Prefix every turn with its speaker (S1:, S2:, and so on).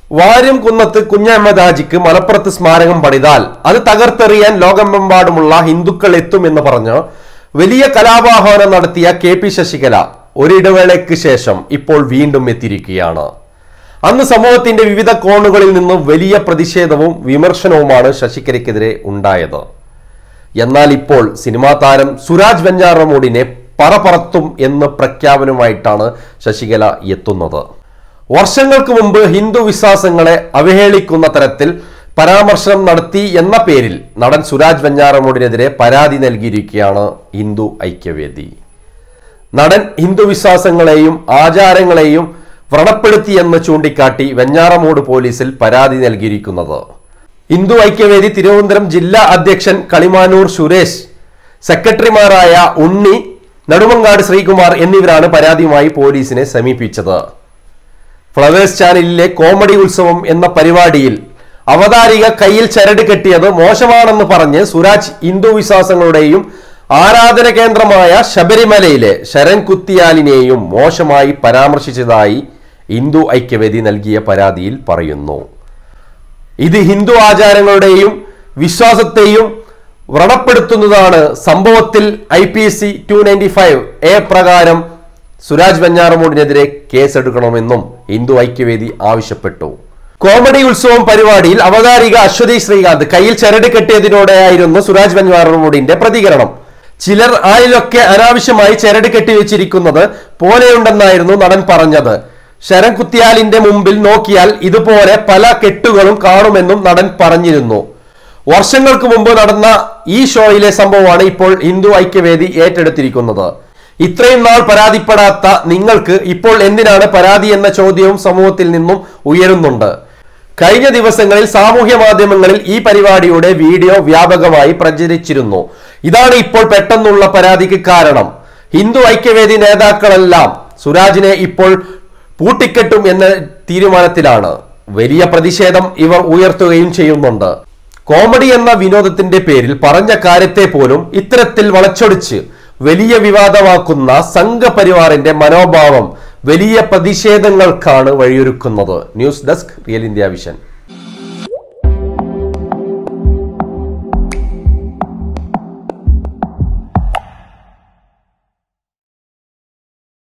S1: വാര്യം കുന്നത്ത് കുഞ്ഞഹമ്മദ് ഹാജിക്ക് മലപ്പുറത്ത് സ്മാരകം പണിതാൽ അത് തകർത്തെറിയാൻ ലോകമെമ്പാടുമുള്ള ഹിന്ദുക്കൾ എത്തുമെന്ന് പറഞ്ഞ് വലിയ കലാപാഹ്വാനം നടത്തിയ കെ പി ശശികല ഒരിടവേളയ്ക്ക് ശേഷം ഇപ്പോൾ വീണ്ടും എത്തിയിരിക്കുകയാണ് അന്ന് സമൂഹത്തിന്റെ വിവിധ കോണുകളിൽ നിന്ന് വലിയ പ്രതിഷേധവും വിമർശനവുമാണ് ശശികലയ്ക്കെതിരെ ഉണ്ടായത് എന്നാൽ ഇപ്പോൾ സിനിമാ താരം സുരാജ് വെഞ്ഞാറമൂടിനെ പറപറത്തും എന്ന് പ്രഖ്യാപനവുമായിട്ടാണ് ശശികല എത്തുന്നത് വർഷങ്ങൾക്ക് മുമ്പ് ഹിന്ദു വിശ്വാസങ്ങളെ അവഹേളിക്കുന്ന തരത്തിൽ പരാമർശനം നടത്തി എന്ന പേരിൽ നടൻ സുരാജ് വെഞ്ഞാറമൂടിനെതിരെ പരാതി നൽകിയിരിക്കുകയാണ് ഹിന്ദു ഐക്യവേദി നടൻ ഹിന്ദു വിശ്വാസങ്ങളെയും ആചാരങ്ങളെയും വ്രണപ്പെടുത്തിയെന്ന് ചൂണ്ടിക്കാട്ടി വെഞ്ഞാറമൂട് പോലീസിൽ പരാതി നൽകിയിരിക്കുന്നത് ഹിന്ദു ഐക്യവേദി തിരുവനന്തപുരം ജില്ലാ അധ്യക്ഷൻ കളിമാനൂർ സുരേഷ് സെക്രട്ടറിമാരായ ഉണ്ണി നെടുമങ്ങാട് ശ്രീകുമാർ എന്നിവരാണ് പരാതിയുമായി പോലീസിനെ സമീപിച്ചത് ഫ്ലവേഴ്സ് ചാനലിലെ കോമഡി ഉത്സവം എന്ന പരിപാടിയിൽ അവതാരിക കയ്യിൽ ചരട് കെട്ടിയത് മോശമാണെന്ന് പറഞ്ഞ് സുരാജ് ഹിന്ദു വിശ്വാസങ്ങളുടെയും ആരാധന കേന്ദ്രമായ ശബരിമലയിലെ ശരൺ കുത്തിയാലിനെയും മോശമായി പരാമർശിച്ചതായി ഹിന്ദു ഐക്യവേദി നൽകിയ പരാതിയിൽ പറയുന്നു ഇത് ഹിന്ദു ആചാരങ്ങളുടെയും വിശ്വാസത്തെയും വ്രണപ്പെടുത്തുന്നതാണ് സംഭവത്തിൽ I P C two ninety five A പ്രകാരം സുരാജ് വെഞ്ഞാറമൂടിനെതിരെ കേസെടുക്കണമെന്നും ഹിന്ദു ഐക്യവേദി ആവശ്യപ്പെട്ടു കോമഡി ഉത്സവം പരിപാടിയിൽ അവതാരിക അശ്വതി ശ്രീകാന്ത് കയ്യിൽ ചരട് കെട്ടിയതിനോടെയായിരുന്നു സുരാജ് വെഞ്ഞാറമൂടിന്റെ പ്രതികരണം ചിലർ ആയിലൊക്കെ അനാവശ്യമായി ചരട് കെട്ടിവെച്ചിരിക്കുന്നത് പോലെയുണ്ടെന്നായിരുന്നു നടൻ പറഞ്ഞത് ശരം കുത്തിയാലിന്റെ മുമ്പിൽ നോക്കിയാൽ ഇതുപോലെ പല കെട്ടുകളും കാണുമെന്നും നടൻ പറഞ്ഞിരുന്നു വർഷങ്ങൾക്ക് മുമ്പ് നടന്ന ഈ ഷോയിലെ സംഭവമാണ് ഇപ്പോൾ ഹിന്ദു ഐക്യവേദി ഏറ്റെടുത്തിരിക്കുന്നത് ഇത്രയും നാൾ പരാതിപ്പെടാത്ത നിങ്ങൾക്ക് ഇപ്പോൾ എന്തിനാണ് പരാതി എന്ന ചോദ്യവും സമൂഹത്തിൽ നിന്നും ഉയരുന്നുണ്ട് കഴിഞ്ഞ ദിവസങ്ങളിൽ സാമൂഹ്യ മാധ്യമങ്ങളിൽ ഈ പരിപാടിയുടെ വീഡിയോ വ്യാപകമായി പ്രചരിച്ചിരുന്നു ഇതാണ് ഇപ്പോൾ പെട്ടെന്നുള്ള പരാതിക്ക് കാരണം ഹിന്ദു ഐക്യവേദി നേതാക്കളെല്ലാം സുരാജിനെ ഇപ്പോൾ പൂട്ടിക്കെട്ടും എന്ന തീരുമാനത്തിലാണ് വലിയ പ്രതിഷേധം ഇവർ ഉയർത്തുകയും ചെയ്യുന്നുണ്ട് കോമഡി എന്ന വിനോദത്തിന്റെ പേരിൽ പറഞ്ഞ കാര്യത്തെ പോലും ഇത്തരത്തിൽ വളച്ചൊടിച്ച് വലിയ വിവാദമാക്കുന്ന സംഘപരിവാറിന്റെ മനോഭാവം വലിയ പ്രതിഷേധങ്ങൾക്കാണ് വഴിയൊരുക്കുന്നത് news desk real India vision